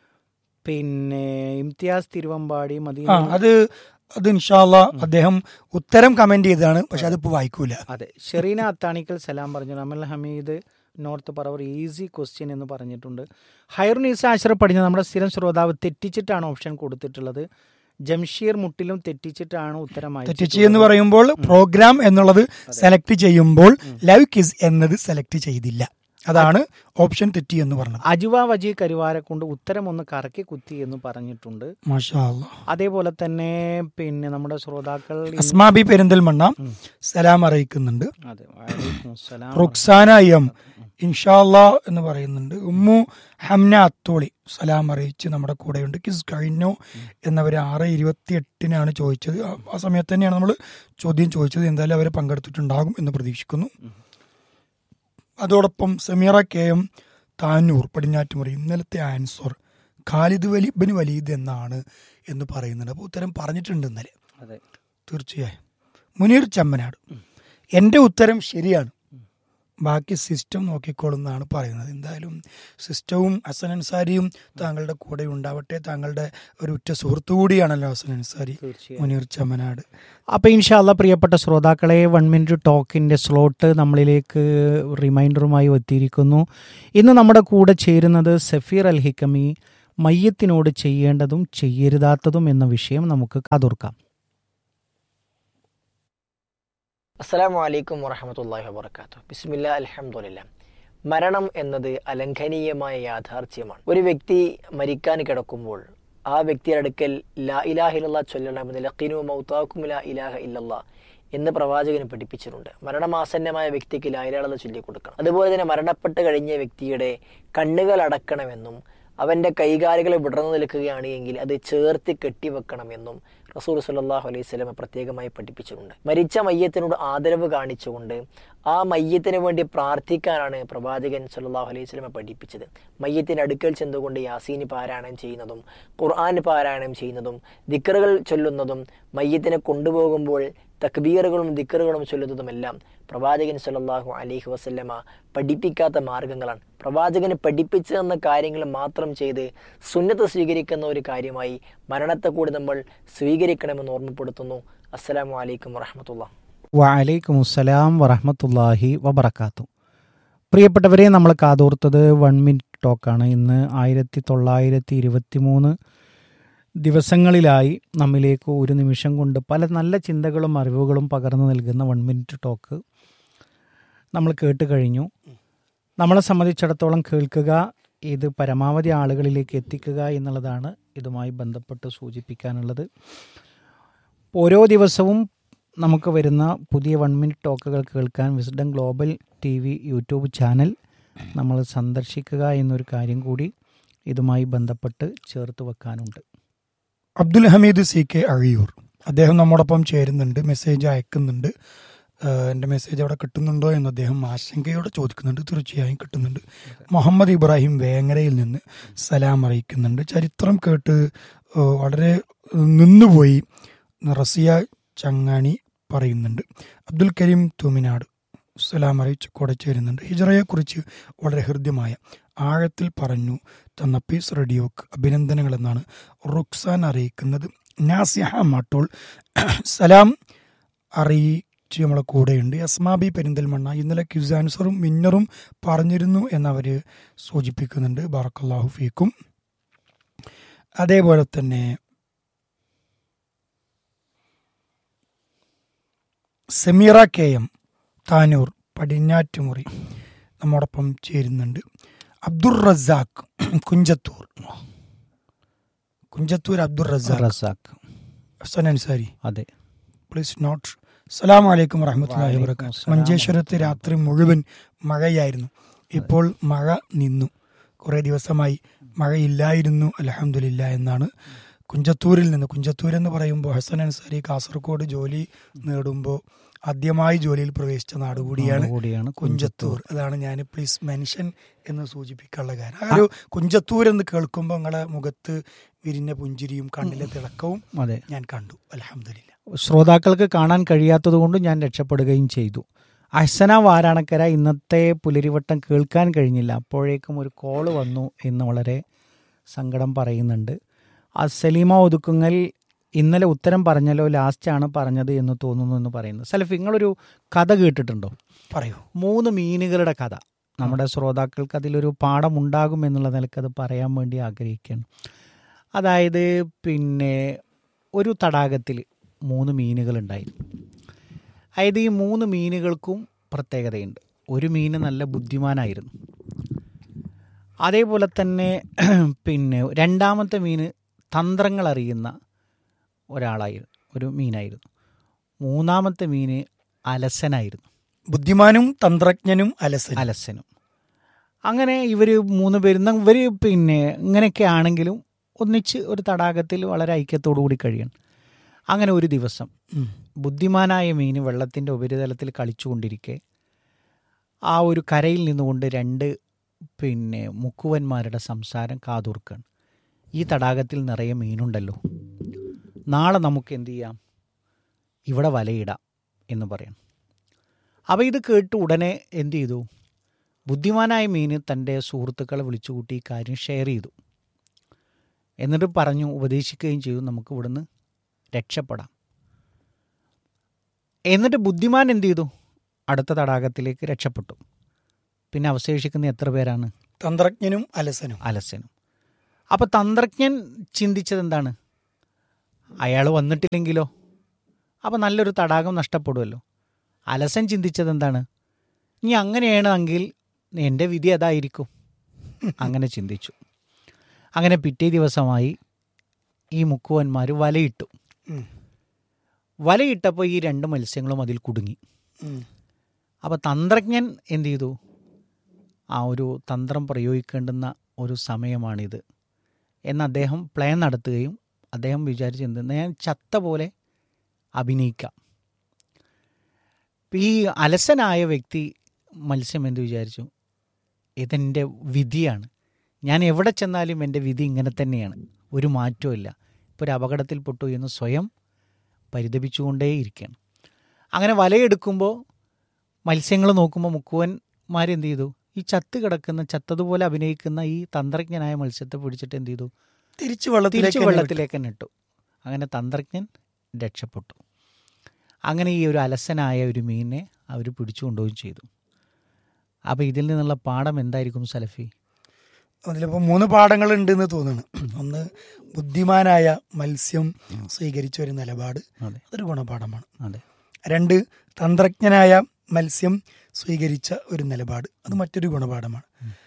പിന്നെ ഇംതിയാസ് തിരുവമ്പാടി ആ മദീന അത് അത് ഇൻഷാല്ല അദ്ദേഹം ഉത്തരം കമന്റ് ചെയ്തതാണ് പക്ഷെ അതിപ്പോ വായിക്കൂല അതെ ഷെറീന അത്താണിക്കൽ സലാം പറഞ്ഞു Amal Hameed north Paravur easy question എന്ന് പറഞ്ഞിട്ടുണ്ട് ഹൈറുനീസ ആശ്രയ പഠിച്ച നമ്മുടെ സ്ഥിരം ശ്രോതാവ് തെറ്റിച്ചിട്ടാണ് ഓപ്ഷൻ കൊടുത്തിട്ടുള്ളത് ജംഷീർ മുട്ടിലും തെറ്റിച്ചിട്ടാണ് ഉത്തരം തെറ്റിച്ച് എന്ന് അയച്ചിട്ടുള്ളത്. പറയുമ്പോൾ പ്രോഗ്രാം എന്നുള്ളത് സെലക്ട് ചെയ്യുമ്പോൾ ലൈവ് കിസ് എന്നത് സെലക്ട് ചെയ്തില്ല അതാണ് ഓപ്ഷൻ തെറ്റി എന്ന് പറഞ്ഞത് അജുവ വജി കരുവാരെ കൊണ്ട് ഉത്തരം ഒന്ന് കറക്കി കുത്തി എന്ന് പറഞ്ഞിട്ടുണ്ട് മാഷാ അല്ലാ. അതേപോലെ തന്നെ പിന്നെ നമ്മുടെ ശ്രോതാക്കൾ ഇന്ന് അസ്മാബി പെരിന്തൽമണ്ണ സലാം അറിയിക്കുന്നുണ്ട് അതെ വഅലൈക്കും അസ്സലാം. റുക്സാന എം ഇൻഷാല്ല എന്ന് പറയുന്നുണ്ട് ഉമ്മു ഹംന അത്തോളി സലാം അറിയിച്ച് നമ്മുടെ കൂടെയുണ്ട് കിസ് കഴിഞ്ഞു എന്നവർ ആറ് ഇരുപത്തി എട്ടിനാണ് ചോദിച്ചത് ആ- ആ സമയത്ത് തന്നെയാണ് നമ്മൾ ചോദ്യം ചോദിച്ചത് എന്തായാലും അവർ പങ്കെടുത്തിട്ടുണ്ടാകും എന്ന് പ്രതീക്ഷിക്കുന്നു അതോടൊപ്പം സമീറ കെ എം താനൂർ പടിഞ്ഞാറ്റുമുറി ഇന്നലത്തെ ആൻസർ ഖാലിദ് വലി ബിൻ വലീദ് എന്നാണ് എന്ന് പറയുന്നുണ്ട് അപ്പോൾ ഉത്തരം പറഞ്ഞിട്ടുണ്ട് ഇന്നലെ അതെ തീർച്ചയായും മുനീർ ചമ്മനാട് എൻ്റെ ഉത്തരം ശരിയാണ് ബാക്കി സിസ്റ്റം നോക്കിക്കോളുന്നാണ് പറയുന്നത് എന്തായാലും സിസ്റ്റവും ഹസൻ അൻസാരിയും താങ്കളുടെ കൂടെ ഉണ്ടാവട്ടെ താങ്കളുടെ ഒരു ഉറ്റ സുഹൃത്തു കൂടിയാണല്ലോ ഹസൻ അൻസാരി തീർച്ചയായും മുനീർ ചമ്മനാട് അപ്പോൾ ഇൻഷാല്ല പ്രിയപ്പെട്ട ശ്രോതാക്കളെ വൺ മിനിറ്റ് ടോക്കിൻ്റെ സ്ലോട്ട് നമ്മളിലേക്ക് റിമൈൻഡറുമായി എത്തിയിരിക്കുന്നു ഇന്ന് നമ്മുടെ കൂടെ ചേരുന്നത് സഫീർ അൽ ഹിക്കമി മയ്യത്തിനോട് ചെയ്യേണ്ടതും ചെയ്യരുതാത്തതും എന്ന വിഷയം നമുക്ക് കാതോർക്കാം അസ്സലാമു അലൈക്കും വറഹമത്തല്ലാഹി വബർക്കാത്തു ബിസ്മില്ല അൽഹംദുലില്ല മരണം എന്നത് അലംഘനീയമായ യാഥാർത്ഥ്യമാണ് ഒരു വ്യക്തി മരിക്കാൻ കിടക്കുമ്പോൾ ആ വ്യക്തിയുടെ അടുക്കൽ ലാ ഇലാഹ ഇല്ലല്ലാ ചൊല്ലണമെന്ന് ലഖീനു മൗതാക്കും ലാ ഇലാഹ ഇല്ലല്ലാ എന്ന് പ്രവാചകന് പഠിപ്പിച്ചിട്ടുണ്ട് മരണമാസന്നമായ വ്യക്തിക്ക് ലാ ഇലാഹ ഇല്ലല്ലാ ചൊല്ലി കൊടുക്കണം അതുപോലെ തന്നെ മരണപ്പെട്ട് കഴിഞ്ഞ വ്യക്തിയുടെ കണ്ണുകൾ അടക്കണമെന്നും അവൻ്റെ കൈകാലുകൾ വിടർന്നു നിൽക്കുകയാണ് എങ്കിൽ അത് ചേർത്ത് കെട്ടിവെക്കണമെന്നും റസൂൽ സല്ലാഹു അലൈഹി സ്വലമ പ്രത്യേകമായി പഠിപ്പിച്ചിട്ടുണ്ട് മരിച്ച മയ്യത്തിനോട് ആദരവ് കാണിച്ചുകൊണ്ട് ആ മയ്യത്തിന് വേണ്ടി പ്രാർത്ഥിക്കാനാണ് പ്രവാചകൻ സല്ലാഹു അലൈഹി സ്വലമ പഠിപ്പിച്ചത് മയ്യത്തിൻ്റെ അടുക്കൽ ചെന്നുകൊണ്ട് യാസീന് പാരായണം ചെയ്യുന്നതും ഖുർആൻ പാരായണം ചെയ്യുന്നതും ദിക്കറുകൾ ചൊല്ലുന്നതും മയ്യത്തിനെ കൊണ്ടുപോകുമ്പോൾ തക്ബീറുകളും ദിക്കറുകളും ചൊല്ലുന്നതുമെല്ലാം പ്രവാചകൻ സല്ലല്ലാഹു അലൈഹി വസല്ലമ പഠിപ്പിക്കാത്ത മാർഗങ്ങളാണ് പ്രവാചകന് പഠിപ്പിച്ചു തന്ന കാര്യങ്ങൾ മാത്രം ചെയ്ത് സുന്നത്ത് സ്വീകരിക്കുന്ന ഒരു കാര്യമായി മരണത്തെ കൂടി നമ്മൾ സ്വീകരിക്കണമെന്ന് ഓർമ്മപ്പെടുത്തുന്നു അസ്സലാമു അലൈക്കും വറഹമത്തുള്ള വലൈക്കും അസ്സലാം വറഹമത്തല്ലാഹി വബർക്കാത്തു പ്രിയപ്പെട്ടവരെ നമ്മൾ കാതോർത്തത് വൺ മിനിറ്റ് ടോക്കാണ് ഇന്ന് ആയിരത്തി തൊള്ളായിരത്തി ഇരുപത്തി മൂന്ന് ദിവസങ്ങളിലായി നമ്മിലേക്ക് ഒരു നിമിഷം കൊണ്ട് പല നല്ല ചിന്തകളും അറിവുകളും പകർന്നു നൽകുന്ന വൺ മിനിറ്റ് ടോക്ക് നമ്മൾ കേട്ട് കഴിഞ്ഞു നമ്മളെ സംബന്ധിച്ചിടത്തോളം കേൾക്കുക ഇത് പരമാവധി ആളുകളിലേക്ക് എത്തിക്കുക എന്നുള്ളതാണ് ഇതുമായി ബന്ധപ്പെട്ട് സൂചിപ്പിക്കാനുള്ളത് ഓരോ ദിവസവും നമുക്ക് വരുന്ന പുതിയ വൺ മിനിറ്റ് ടോക്കുകൾ കേൾക്കാൻ wisdom global T V YouTube channel നമ്മൾ സന്ദർശിക്കുക എന്നൊരു കാര്യം കൂടി ഇതുമായി ബന്ധപ്പെട്ട് ചേർത്ത് വെക്കാനുണ്ട് അബ്ദുൽ ഹമീദ് സി കെ അഴിയൂർ അദ്ദേഹം നമ്മോടൊപ്പം ചേരുന്നുണ്ട് മെസ്സേജ് അയക്കുന്നുണ്ട് ഏഹ് എൻ്റെ മെസ്സേജ് അവിടെ കിട്ടുന്നുണ്ടോ എന്ന് അദ്ദേഹം ആശങ്കയോടെ ചോദിക്കുന്നുണ്ട് തീർച്ചയായും കിട്ടുന്നുണ്ട് മുഹമ്മദ് ഇബ്രാഹിം വേങ്ങരയിൽ നിന്ന് സലാം അറിയിക്കുന്നുണ്ട് ചരിത്രം കേട്ട് ഏഹ് വളരെ നിന്നുപോയി റസിയ ചങ്ങാണി പറയുന്നുണ്ട് അബ്ദുൽ കരീം തുമിനാട് സലാം അറിയിച്ച് കൂടെ ചേരുന്നുണ്ട് ഹിജറയെക്കുറിച്ച് വളരെ ഹൃദ്യമായ ആഴത്തിൽ പറഞ്ഞു തന്ന പീസ് റേഡിയോക്ക് അഭിനന്ദനങ്ങൾ എന്നാണ് റുക്സാൻ അറിയിക്കുന്നത് നാസിഹ മാട്ടോൾ സലാം അറിയിച്ച് നമ്മളെ കൂടെയുണ്ട് അസ്മാബി പെരിന്തൽമണ്ണ ഇന്നലെ ക്യുസാൻസറും മിന്നറും പറഞ്ഞിരുന്നു എന്നവർ സൂചിപ്പിക്കുന്നുണ്ട് ബാറക്കല്ലാഹു ഫീക്കും അതേപോലെ തന്നെ സെമീറ കെ എം താനൂർ പടിഞ്ഞാറ്റുമുറി നമ്മോടൊപ്പം ചേരുന്നുണ്ട് അബ്ദുർ റസാഖ് കുഞ്ചത്തൂർ കുഞ്ചത്തൂർ അബ്ദുർ റസാഖ് റസാഖ് ഹസൻ അൻസാരി അതെ പ്ലീസ് നോട്ട് സലാം വലൈക്കും വറഹമത്തല്ലാഹി വലൈക്കും വബറകാത്ത് അസ്സലാം മഞ്ചേശ്വരത്ത് രാത്രി മുഴുവൻ മഴയായിരുന്നു ഇപ്പോൾ മഴ നിന്നു കുറേ ദിവസമായി മഴയില്ലായിരുന്നു അലഹമില്ല എന്നാണ് കുഞ്ചത്തൂരിൽ നിന്ന് കുഞ്ചത്തൂർ എന്ന് പറയുമ്പോൾ ഹസൻ അൻസാരി കാസർഗോഡ് ജോലി നേടുമ്പോൾ ആദ്യമായി ജോലിയിൽ പ്രവേശിച്ച നാട് കൂടിയാണ് കൂടിയാണ് കുഞ്ചത്തൂർ അതാണ് ഞാൻ പ്ലീസ് മെൻഷൻ എന്ന് സൂചിപ്പിക്കാനുള്ള കാരണം ആ ഒരു കുഞ്ചത്തൂർ എന്ന് കേൾക്കുമ്പോൾ നിങ്ങളെ മുഖത്ത് വിരിഞ്ഞ പുഞ്ചിരിയും കണ്ണിലെ തിളക്കവും അതെ ഞാൻ കണ്ടു അലഹമില്ല ശ്രോതാക്കൾക്ക് കാണാൻ കഴിയാത്തതുകൊണ്ട് ഞാൻ രക്ഷപ്പെടുകയും ചെയ്തു അഹ്സന വാരാണക്കര ഇന്നത്തെ പുലരിവട്ടം കേൾക്കാൻ കഴിഞ്ഞില്ല അപ്പോഴേക്കും ഒരു കോള് വന്നു എന്ന് വളരെ സങ്കടം പറയുന്നുണ്ട് ആ സലീമ ഒതുക്കുങ്ങൽ ഇന്നലെ ഉത്തരം പറഞ്ഞല്ലോ ലാസ്റ്റാണ് പറഞ്ഞത് എന്ന് തോന്നുന്നു എന്ന് പറയുന്നു സലഫ് നിങ്ങളൊരു കഥ കേട്ടിട്ടുണ്ടോ പറയൂ മൂന്ന് മീനുകളുടെ കഥ നമ്മുടെ ശ്രോതാക്കൾക്ക് അതിലൊരു പാഠമുണ്ടാകും എന്നുള്ള നിലക്ക് അത് പറയാൻ വേണ്ടി ആഗ്രഹിക്കുകയാണ് അതായത് പിന്നെ ഒരു തടാകത്തിൽ മൂന്ന് മീനുകളുണ്ടായിരുന്നു അതായത് ഈ മൂന്ന് മീനുകൾക്കും പ്രത്യേകതയുണ്ട് ഒരു മീന് നല്ല ബുദ്ധിമാനായിരുന്നു അതേപോലെ തന്നെ പിന്നെ രണ്ടാമത്തെ മീന് തന്ത്രങ്ങൾ അറിയുന്ന ഒരാളായിരുന്നു ഒരു മീനായിരുന്നു മൂന്നാമത്തെ മീന് അലസനായിരുന്നു ബുദ്ധിമാനും തന്ത്രജ്ഞനും അലസനും അലസനും അങ്ങനെ ഇവർ മൂന്ന് പേരും ഇവർ പിന്നെ ഇങ്ങനെയൊക്കെ ആണെങ്കിലും ഒന്നിച്ച് ഒരു തടാകത്തിൽ വളരെ ഐക്യത്തോടു കൂടി കഴിയണം അങ്ങനെ ഒരു ദിവസം ഉം. ബുദ്ധിമാനായ മീൻ വെള്ളത്തിൻ്റെ ഉപരിതലത്തിൽ കളിച്ചുകൊണ്ടിരിക്കെ ആ ഒരു കരയിൽ നിന്നുകൊണ്ട് രണ്ട് പിന്നെ മുക്കുവന്മാരുടെ സംസാരം കാതോർക്കാണ് ഈ തടാകത്തിൽ നിറയെ മീനുണ്ടല്ലോ നാളെ നമുക്ക് എന്ത് ചെയ്യാം ഇവിടെ വലയിടാം എന്ന് പറയണം അപ്പോൾ ഇത് കേട്ട് ഉടനെ എന്ത് ചെയ്തു ബുദ്ധിമാനായ മീന് തൻ്റെ സുഹൃത്തുക്കളെ വിളിച്ചുകൂട്ടി ഈ കാര്യം ഷെയർ ചെയ്തു എന്നിട്ട് പറഞ്ഞു ഉപദേശിക്കുകയും ചെയ്തു നമുക്ക് ഇവിടുന്ന് രക്ഷപ്പെടാം എന്നിട്ട് ബുദ്ധിമാൻ എന്ത് ചെയ്തു അടുത്ത തടാകത്തിലേക്ക് രക്ഷപ്പെട്ടു പിന്നെ അവശേഷിക്കുന്ന എത്ര പേരാണ് തന്ത്രജ്ഞനും അലസനും അലസനും അപ്പോൾ തന്ത്രജ്ഞൻ ചിന്തിച്ചത് എന്താണ് അയാൾ വന്നിട്ടില്ലെങ്കിലോ അപ്പോൾ നല്ലൊരു തടാകം നഷ്ടപ്പെടുമല്ലോ അലസൻ ചിന്തിച്ചത് എന്താണ് ഇനി അങ്ങനെയാണെങ്കിൽ എൻ്റെ വിധി അതായിരിക്കും അങ്ങനെ ചിന്തിച്ചു അങ്ങനെ പിറ്റേ ദിവസമായി ഈ മുക്കുവന്മാർ വലയിട്ടു ഉം. വലയിട്ടപ്പോൾ ഈ രണ്ട് മത്സ്യങ്ങളും അതിൽ കുടുങ്ങി ഉം. അപ്പോൾ തന്ത്രജ്ഞൻ എന്ത് ചെയ്തു ആ ഒരു തന്ത്രം പ്രയോഗിക്കേണ്ടുന്ന ഒരു സമയമാണിത് എന്ന് അദ്ദേഹം പ്ലാൻ നടത്തുകയും അദ്ദേഹം വിചാരിച്ചു എന്ത് ഞാൻ ചത്ത പോലെ അഭിനയിക്കാം ഇപ്പം ഈ അലസനായ വ്യക്തി മത്സ്യം എന്ത് വിചാരിച്ചു ഇതെൻ്റെ വിധിയാണ് ഞാൻ എവിടെ ചെന്നാലും എൻ്റെ വിധി ഇങ്ങനെ തന്നെയാണ് ഒരു മാറ്റവും ഇല്ല ഇപ്പോൾ ഒരു അപകടത്തിൽപ്പെട്ടു എന്ന് സ്വയം പരിതപിച്ചുകൊണ്ടേയിരിക്കുകയാണ് അങ്ങനെ വലയെടുക്കുമ്പോൾ മത്സ്യങ്ങൾ നോക്കുമ്പോൾ മുക്കുവന്മാരെന്ത് ചെയ്തു ഈ ചത്ത് കിടക്കുന്ന ചത്തതുപോലെ അഭിനയിക്കുന്ന ഈ തന്ത്രജ്ഞനായ മത്സ്യത്തെ പിടിച്ചിട്ട് എന്ത് ചെയ്തു തിരിച്ചു വെള്ളത്തിലേക്ക് തിരിച്ചു തന്നെ വെള്ളത്തിലേക്ക് തന്നെ ഇട്ടു അങ്ങനെ തന്ത്രജ്ഞൻ രക്ഷപ്പെട്ടു അങ്ങനെ ഈ ഒരു അലസനായ ഒരു മീനിനെ അവർ പിടിച്ചു കൊണ്ടുപോവുകയും ചെയ്തു അപ്പോൾ ഇതിൽ നിന്നുള്ള പാഠം എന്തായിരിക്കും സലഫി അതിലിപ്പോൾ മൂന്ന് പാഠങ്ങൾ ഉണ്ടെന്ന് തോന്നുന്നു ഒന്ന് ബുദ്ധിമാനായ മത്സ്യം സ്വീകരിച്ച ഒരു നിലപാട് അതെ അതൊരു ഗുണപാഠമാണ് അതെ രണ്ട് തന്ത്രജ്ഞനായ മത്സ്യം സ്വീകരിച്ച ഒരു നിലപാട് അത് മറ്റൊരു ഗുണപാഠമാണ്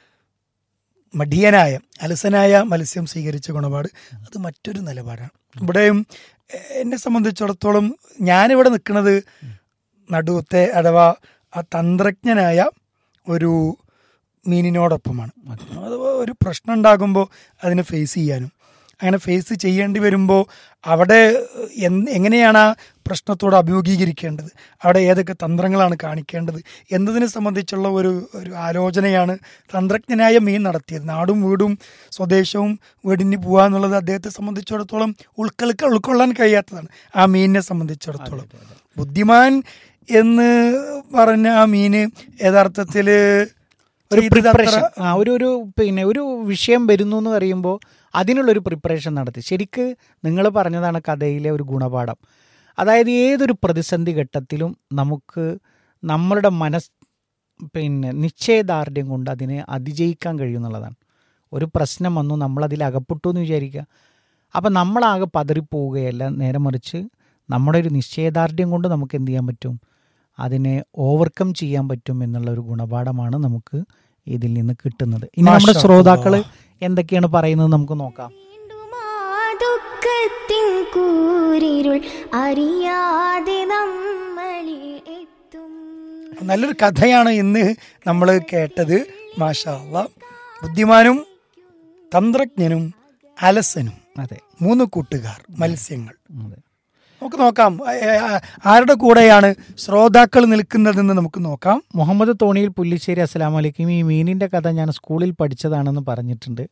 മടിയനായ അലസനായ മത്സ്യം സ്വീകരിച്ച ഗുണപാട് അത് മറ്റൊരു നിലപാടാണ് ഇവിടെയും എ- എന്നെ സംബന്ധിച്ചിടത്തോളം ഞാനിവിടെ നിൽക്കുന്നത് നടുവത്തെ അഥവാ ആ തന്ത്രജ്ഞനായ ഒരു മീനിനോടൊപ്പമാണ് അത് ഒരു പ്രശ്നം ഉണ്ടാകുമ്പോൾ അതിനെ ഫേസ് ചെയ്യാനും അങ്ങനെ ഫേസ് ചെയ്യേണ്ടി വരുമ്പോൾ അവിടെ എന്ത് എങ്ങനെയാണ് ആ പ്രശ്നത്തോട് അഭിമുഖീകരിക്കേണ്ടത് അവിടെ ഏതൊക്കെ തന്ത്രങ്ങളാണ് കാണിക്കേണ്ടത് എന്നതിനെ സംബന്ധിച്ചുള്ള ഒരു ഒരു ആലോചനയാണ് തന്ത്രജ്ഞനായ മീൻ നടത്തിയത് നാടും വീടും സ്വദേശവും വീടിന് പോവുക എന്നുള്ളത് അദ്ദേഹത്തെ സംബന്ധിച്ചിടത്തോളം ഉൾക്കൊള്ളിക്ക ഉൾക്കൊള്ളാൻ കഴിയാത്തതാണ് ആ മീനിനെ സംബന്ധിച്ചിടത്തോളം ബുദ്ധിമാൻ എന്ന് പറഞ്ഞ ആ മീന് യഥാർത്ഥത്തിൽ ഒരു പ്രിപ്പറേഷൻ ആ ഒരു ഒരു പിന്നെ ഒരു വിഷയം വരുന്നു എന്ന് പറയുമ്പോൾ അതിനുള്ളൊരു പ്രിപ്പറേഷൻ നടത്തി ശരിക്ക് നിങ്ങൾ പറഞ്ഞതാണ് കഥയിലെ ഒരു ഗുണപാഠം അതായത് ഏതൊരു പ്രതിസന്ധി ഘട്ടത്തിലും നമുക്ക് നമ്മളുടെ മനസ് പിന്നെ നിശ്ചയദാർഢ്യം കൊണ്ട് അതിനെ അതിജയിക്കാൻ കഴിയുമെന്നുള്ളതാണ് ഒരു പ്രശ്നം വന്നു നമ്മളതിൽ അകപ്പെട്ടു എന്ന് വിചാരിക്കുക അപ്പം നമ്മളാകെ പതറിപ്പോവുകയല്ല നേരെ മറിച്ച് നമ്മുടെ ഒരു നിശ്ചയദാർഢ്യം കൊണ്ട് നമുക്ക് എന്ത് ചെയ്യാൻ പറ്റും അതിനെ ഓവർകം ചെയ്യാൻ പറ്റും എന്നുള്ള ഒരു ഗുണപാഠമാണ് നമുക്ക് ഇതിൽ നിന്ന് കിട്ടുന്നത് ഇനി നമ്മുടെ മാഷാ ശ്രോതാക്കൾ എന്തൊക്കെയാണ് പറയുന്നത് നമുക്ക് നോക്കാം വീണ്ടുമാ ദുഃഖത്തിൻ കൂരിരുൾ അറിയാതെ നമ്മളിൽ എത്തും നല്ലൊരു കഥയാണ് ഇന്ന് നമ്മൾ കേട്ടത് മാഷാ അല്ലാ. ബുദ്ധിമാനും തന്ത്രജ്ഞനും അലസനും അതെ മൂന്ന് കൂട്ടുകാർ മത്സ്യങ്ങൾ അതെ നമുക്ക് നോക്കാം ആ, ആ, ആരുടെ കൂടെയാണ് ശ്രോതാക്കൾ നിൽക്കുന്നതെന്ന് നമുക്ക് നോക്കാം മുഹമ്മദ് തോണിയിൽ പുല്ലിശ്ശേരി അസ്സലാമു അലൈക്കും ഈ മീനിൻ്റെ കഥ ഞാൻ സ്കൂളിൽ പഠിച്ചതാണെന്ന് പറഞ്ഞിട്ടുണ്ട്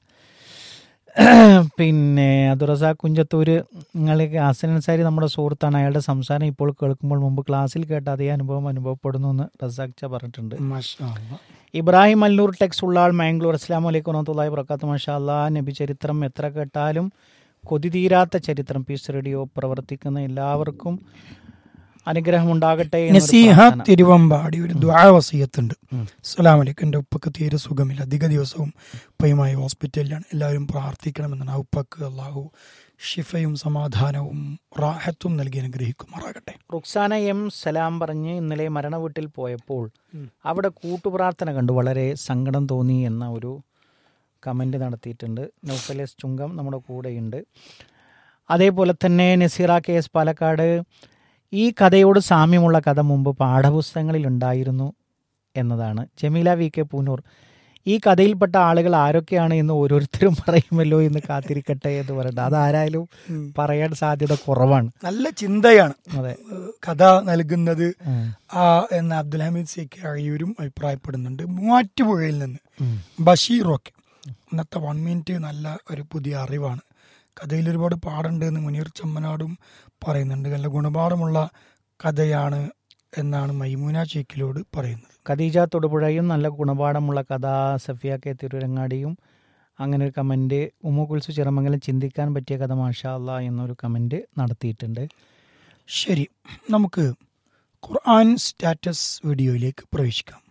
പിന്നെ അദുറസാ കുഞ്ചത്തൂര് നിങ്ങൾ ഹാസൻ അൻസാരി നമ്മുടെ സുഹൃത്താണ് അയാളുടെ സംസാരം ഇപ്പോൾ കേൾക്കുമ്പോൾ മുമ്പ് ക്ലാസ്സിൽ കേട്ട അതേ അനുഭവം അനുഭവപ്പെടുന്നു എന്ന് റസാഖ് ച പറഞ്ഞിട്ടുണ്ട് മാഷാ അല്ലാ. ഇബ്രാഹിം അല്ലൂർ ടെക്സ് ഉള്ളാൾ മാംഗ്ലൂർ അസ്ലാം വലൈക്കും വറഹമത്തുള്ളാഹി വബറകാത്തു മാഷാ അല്ലാ നബി ചരിത്രം എത്ര കേട്ടാലും കൊതി തീരാത്ത ചരിത്രം പീസ് റേഡിയോ പ്രവർത്തിക്കുന്ന എല്ലാവർക്കും അനുഗ്രഹം ഉണ്ടാകട്ടെ എന്നൊരു നസീഹ പ്രാർത്ഥന. തിരുവമ്പാടി ഒരു ദ്വാ വസീയത്തുണ്ട് അസ്സലാമു അലൈക്കും എൻ്റെ ഉപ്പക്ക് തീരെ സുഖമില്ല അധിക ദിവസവും ഉപ്പയുമായി ഹോസ്പിറ്റലിലാണ് എല്ലാവരും പ്രാർത്ഥിക്കണമെന്നാണ് ആ ഉപ്പക്ക് അള്ളാഹു ഷിഫയും സമാധാനവും റാഹത്തും നൽകി അനുഗ്രഹിക്കുമാറാകട്ടെ റുക്സാന എം സലാം പറഞ്ഞ് ഇന്നലെ മരണ വീട്ടിൽ പോയപ്പോൾ അവിടെ കൂട്ടുപ്രാർത്ഥന കണ്ടു വളരെ സങ്കടം തോന്നി എന്ന ഒരു കമൻ്റ് നടത്തിയിട്ടുണ്ട് നൗഫലേസ് ചുങ്കം നമ്മുടെ കൂടെയുണ്ട് അതേപോലെ തന്നെ നസീറ കെ എസ് പാലക്കാട് ഈ കഥയോട് സാമ്യമുള്ള കഥ മുമ്പ് പാഠപുസ്തകങ്ങളിൽ ഉണ്ടായിരുന്നു എന്നതാണ് ജമീല വി കെ പൂനൂർ ഈ കഥയിൽപ്പെട്ട ആളുകൾ ആരൊക്കെയാണ് എന്ന് ഓരോരുത്തരും പറയുമല്ലോ എന്ന് കാത്തിരിക്കട്ടെ എന്ന് പറയട്ടെ അതാരായാലും പറയാൻ സാധ്യത കുറവാണ് നല്ല ചിന്തയാണ് അതെ ഏഹ് കഥ നൽകുന്നത് ഉം. ആ എന്ന് അബ്ദുൽ ഹമീദ് സി കെ അഴിയൂരും അഭിപ്രായപ്പെടുന്നുണ്ട് മൂവാറ്റുപുഴയിൽ നിന്ന് ഉം. ബഷീറൊക്കെ ഇന്നത്തെ വൺ മിനിറ്റ് നല്ല ഒരു പുതിയ അറിവാണ് കഥയിൽ ഒരുപാട് പാടുണ്ട് എന്ന് മുനീർ ചമ്മനാടും പറയുന്നുണ്ട് നല്ല ഗുണപാഠമുള്ള കഥയാണ് എന്നാണ് മൈമൂന ചേക്കിലോട് പറയുന്നത് ഖദീജ തൊടുപുഴയും നല്ല ഗുണപാഠമുള്ള കഥ സഫിയ കെ തിരുരങ്ങാടിയും അങ്ങനെ ഒരു കമൻറ്റ് ഉമ്മു കുൽസു ചിറമംഗലം ചിന്തിക്കാൻ പറ്റിയ കഥ മാഷാ അല്ലാ എന്നൊരു കമൻറ്റ് നടത്തിയിട്ടുണ്ട് ശരി നമുക്ക് ഖുർആൻ സ്റ്റാറ്റസ് വീഡിയോയിലേക്ക് പ്രവേശിക്കാം